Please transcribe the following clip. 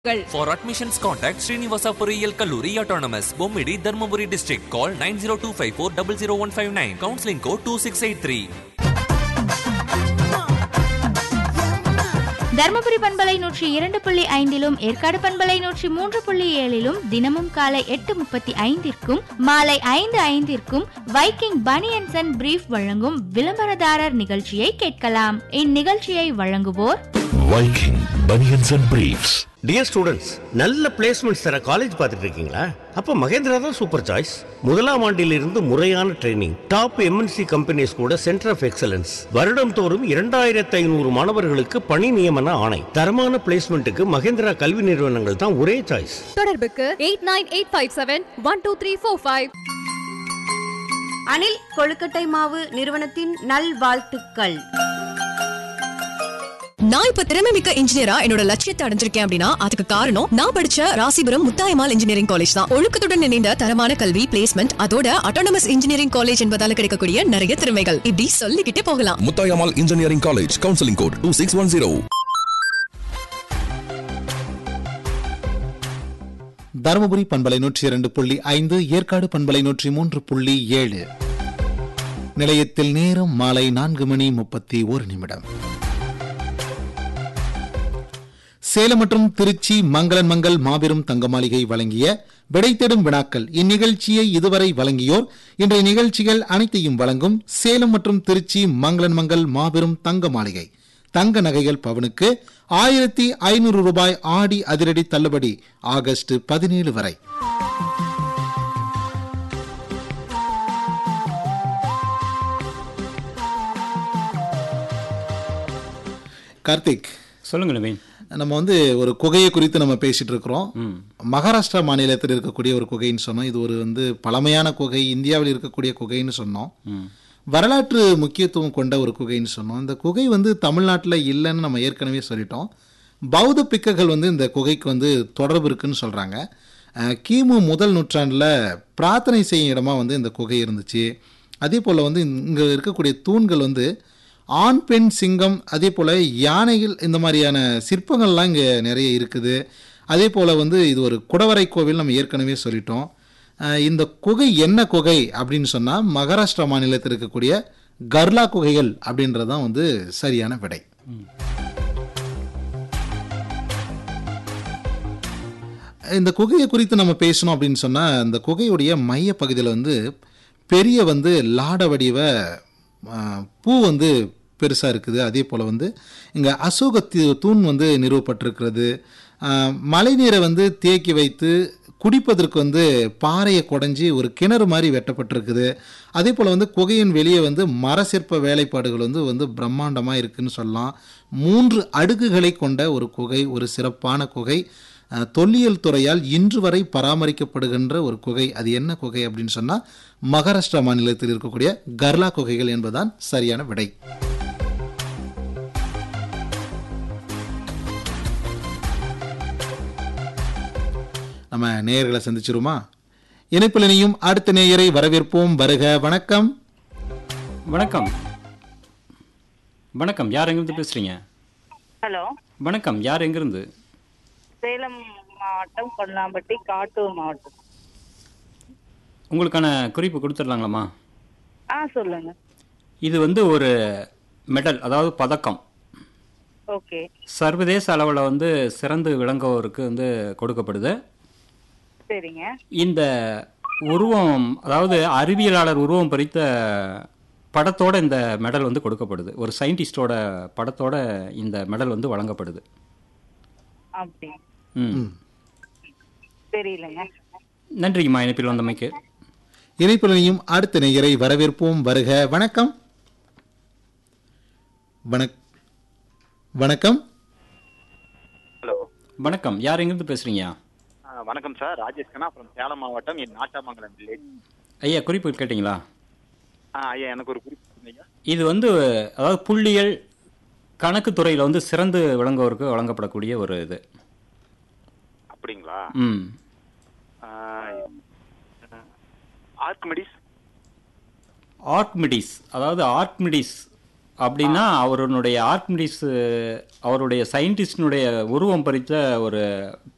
கள். For admissions, contact Srinivasa Poriyal Kalluri Autonomous, Bommidi, Dharmaburi District. Call 90254 Counseling code 2683. Dharmapuri பண்பலை நூற்றி இரண்டு புள்ளி ஐந்திலும் ஏற்காடு பண்பலை நூற்றி மூன்று புள்ளி ஏழிலும் தினமும் காலை எட்டு முப்பத்தி ஐந்திற்கும் மாலை ஐந்து ஐந்திற்கும் வைக்கிங் பனியன்சன் அண்ட் பிரீஃப் வழங்கும் விளம்பரதாரர் நிகழ்ச்சியை கேட்கலாம் இந்நிகழ்ச்சியை வழங்குவோர் Viking Bunions and Briefs. Dear students நல்ல பிளேஸ்மெண்ட்ஸ் தர காலேஜ் பார்த்துட்டு இருக்கீங்களா அப்போ மகேந்திரா தான் சூப்பர் சாய்ஸ் முதலாம் ஆண்டிலிருந்து முறையான ட்ரைனிங் டாப் எம்என்சி கம்பெனிஸ் கூட சென்டர் ஆஃப் எக்ஸலன்ஸ் வருடம் தோறும் இரண்டாயிரத்து ஐநூறு மாணவர்களுக்கு பணி நியமன ஆணை தரமான பிளேஸ்மெண்ட்டுக்கு மகேந்திரா கல்வி நிறுவனங்கள் தான் ஒரே சாய்ஸ் தொடர்புக்கு eight nine eight five seven one two three four five Anil கொழுக்கட்டை மாவு நிறுவனத்தின் நல்வாழ்த்துக்கள் நான் இப்ப திறமை மிக்க இன்ஜினியரா என்னோட லட்சியத்தை அடைஞ்சிருக்கேன் அப்படின்னா அதுக்கு காரணம் நான் படிச்ச ராசிபுரம் முத்தாயமால் இன்ஜினியரிங் காலேஜ் தான் ஒழுக்கத்துடன் இணைந்த தரமான கல்வி பிளேஸ்மெண்ட் அதோட அட்டானமஸ் இன்ஜினியரிங் காலேஜ் என்பதால கிடைக்கக்கூடிய நிறைய திறமைகள் இப்படி சொல்லிக்கிட்டே போகலாம் Mutayamal Engineering College, Counseling Code 2610. Dharmapuri பண்பலை நூற்றி இரண்டு புள்ளி ஐந்து ஏற்காடு பண்பலை நூற்றி மூன்று புள்ளி ஏழு நிலையத்தில் நேரம் மாலை நான்கு மணி முப்பத்தி ஒரு நிமிடம் சேலம் மற்றும் திருச்சி மங்களன் மங்கள் மாபெரும் தங்க மாளிகை வழங்கிய விடை தேடும் வினாக்கள் இந்நிகழ்ச்சியை இதுவரை வழங்கியோர் இன்றைய நிகழ்ச்சிகள் அனைத்தையும் வழங்கும் சேலம் மற்றும் திருச்சி மங்களன் மங்கள் மாபெரும் தங்க மாளிகை தங்க நகைகள் பவனுக்கு ஆயிரத்தி ஐநூறு ரூபாய் ஆடி அதிரடி தள்ளுபடி ஆகஸ்ட் பதினேழு வரை கார்த்திக் சொல்லுங்க நவீன் நம்ம வந்து ஒரு குகையை குறித்து நம்ம பேசிட்டு இருக்கிறோம் மகாராஷ்டிரா மாநிலத்தில் இருக்கக்கூடிய ஒரு குகைன்னு சொன்னோம் இது ஒரு வந்து பழமையான குகை இந்தியாவில் இருக்கக்கூடிய குகைன்னு சொன்னோம் வரலாற்று முக்கியத்துவம் கொண்ட ஒரு குகைன்னு சொன்னோம் இந்த குகை வந்து தமிழ்நாட்டில் இல்லைன்னு நம்ம ஏற்கனவே சொல்லிட்டோம் பௌத்த பிக்குகள் வந்து இந்த குகைக்கு வந்து தொடர்பு இருக்குன்னு சொல்கிறாங்க கிமு முதல் நூற்றாண்டில் பிரார்த்தனை செய்யும் இடமா வந்து இந்த குகை இருந்துச்சு அதே போல் வந்து இங்கே இருக்கக்கூடிய தூண்கள் வந்து ஆண் பெண் சிங்கம் அதே போல் யானைகள் இந்த மாதிரியான சிற்பங்கள்லாம் இங்கே நிறைய இருக்குது அதே போல் வந்து இது ஒரு குடவரை கோவில் நம்ம ஏற்கனவே சொல்லிட்டோம் அஹ் இந்த குகை என்ன குகை அப்படின்னு சொன்னால் மகாராஷ்டிரா மாநிலத்தில் இருக்கக்கூடிய கர்லா குகைகள் அப்படின்றது தான் வந்து சரியான விடை இந்த குகையை குறித்து நம்ம பேசணும் அப்படின்னு சொன்னால் இந்த குகையுடைய மைய பகுதியில் வந்து பெரிய வந்து லாட வடிவ ஆ, பூ வந்து பெருசாக இருக்குது அதே போல் வந்து இங்கே அசோக தூ- தூண் வந்து நிறுவப்பட்டிருக்கிறது ஆ, மழைநீரை வந்து தேக்கி வைத்து குடிப்பதற்கு வந்து பாறையை குடஞ்சி ஒரு கிணறு மாதிரி வெட்டப்பட்டிருக்குது அதே போல் வந்து குகையின் வெளியே வந்து மர சிற்ப வேலைப்பாடுகள் வந்து வந்து பிரம்மாண்டமாக இருக்குன்னு சொல்லலாம் மூன்று அடுக்குகளை கொண்ட ஒரு குகை ஒரு சிறப்பான குகை அஹ், தொல்லியல் துறையால் இன்று வரை பராமரிக்கப்படுகின்ற ஒரு குகை அது என்ன குகை அப்படின்னு சொன்னால் மகாராஷ்டிரா மாநிலத்தில் இருக்கக்கூடிய கர்லா குகைகள் என்பதுதான் சரியான விடை நம்ம நேயர்களை சந்திச்சிருமா இணைப்பில் இணையும் அடுத்த நேயரை வரவேற்போம் வருக வணக்கம் வணக்கம் வணக்கம் யார் எங்கிருந்து பேசுறீங்க ஹலோ வணக்கம் யார் எங்கிருந்து சேலம் மாவட்டம் கொல்லாம்பட்டி காட்டூர் மாவட்டம் உங்களுக்கான குறிப்பு கொடுத்துடலாங்களாம்மா ஆ சொல்லுங்க இது வந்து ஒரு மெடல் அதாவது பதக்கம் ஓகே சர்வதேச அளவில் வந்து சிறந்து விளங்குவோருக்கு வந்து கொடுக்கப்படுது சரிங்க இந்த உருவம் அதாவது அறிவியலாளர் உருவம் பறித்த படத்தோட இந்த மெடல் வந்து கொடுக்கப்படுது ஒரு சயின்டிஸ்டோட படத்தோட இந்த மெடல் வந்து வழங்கப்படுது அப்படி ம் தெரியலங்க நன்றிங்கம்மா இணைப்பில் வந்தமைக்கு இணைப்பில் இணையும் அடுத்த நேயரை வரவேற்போம் வருக வணக்கம் வணக் வணக்கம் ஹலோ வணக்கம் யார் எங்கிருந்து பேசுறீங்க வணக்கம் சார் ராஜேஷ் கண்ணா அப்புறம் சேலம் மாவட்டம் என் நாட்டாமங்கலம் வில்லேஜ் ஐயா குறிப்பு கேட்டிங்களா ஆ ஐயா எனக்கு ஒரு குறிப்பு சொன்னீங்க இது வந்து அதாவது புள்ளியல் கணக்கு துறையில் வந்து சிறந்து விளங்குவோருக்கு வழங்கப்படக்கூடிய ஒரு இது அப்படிங்களா ம் ஆர்க்மெடிஸ் ஆர்க்மிடிஸ் அதாவது ஆர்க்மிடிஸ் அப்படின்னா அவருடைய ஆர்க்மிடிஸ் அவருடைய சயின்டிஸ்டினுடைய உருவம் பறித்த ஒரு